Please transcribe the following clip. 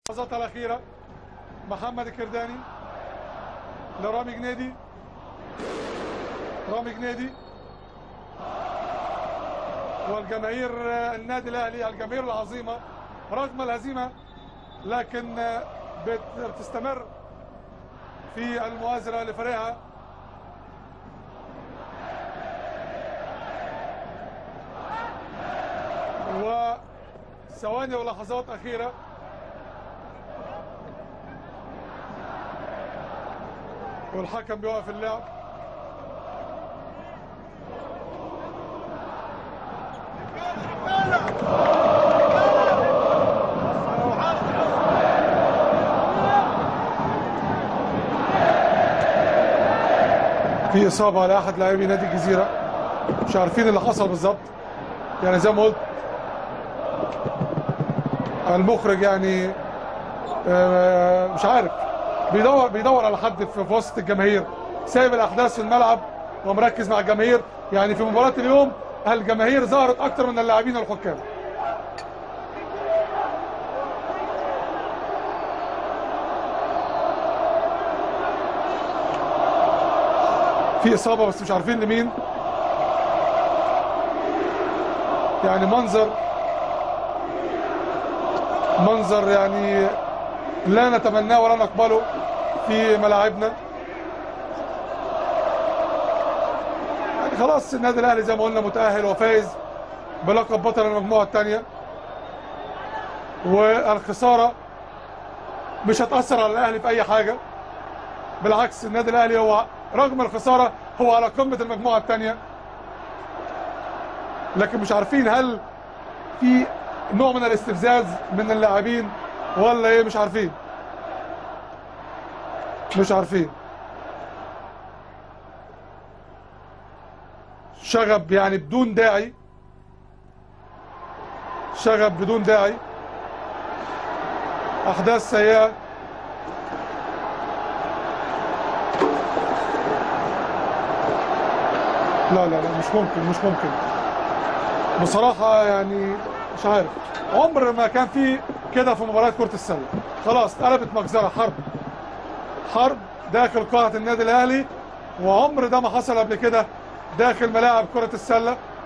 اللحظات الأخيرة محمد الكرداني لرامي جنيدي رامي جنيدي والجماهير النادي الأهلي الجماهير العظيمة رغم الهزيمة لكن بت- بتستمر في المؤازرة لفريقها وثواني ولحظات أخيرة والحكم بيوقف اللعب في إصابة على أحد لاعبي نادي الجزيرة مش عارفين اللي حصل بالظبط يعني زي ما قلت المخرج يعني آه، مش عارف بيدور بيدور على حد في في وسط الجماهير سايب الاحداث في الملعب ومركز مع الجماهير يعني في مباراه اليوم الجماهير ظهرت اكتر من اللاعبين والحكام في اصابه بس مش عارفين لمين يعني منظر منظر يعني لا نتمناه ولا نقبله في ملاعبنا يعني خلاص النادي الاهلي زي ما قلنا متاهل وفائز بلقب بطل المجموعه الثانيه والخساره مش هتاثر على الاهلي في اي حاجه بالعكس النادي الاهلي هو رغم الخساره هو على قمه المجموعه الثانيه لكن مش عارفين هل في نوع من الاستفزاز من اللاعبين ولا ايه مش عارفين مش عارفين شغب يعني بدون داعي شغب بدون داعي احداث سيئه لا لا لا مش ممكن مش ممكن بصراحة يعني مش عارف عمر ما كان في كده في مباراة كرة السلة خلاص قلبت مجزرة حرب حرب داخل قاعة النادي الأهلي وعمر ده ما حصل قبل كده داخل ملاعب كرة السلة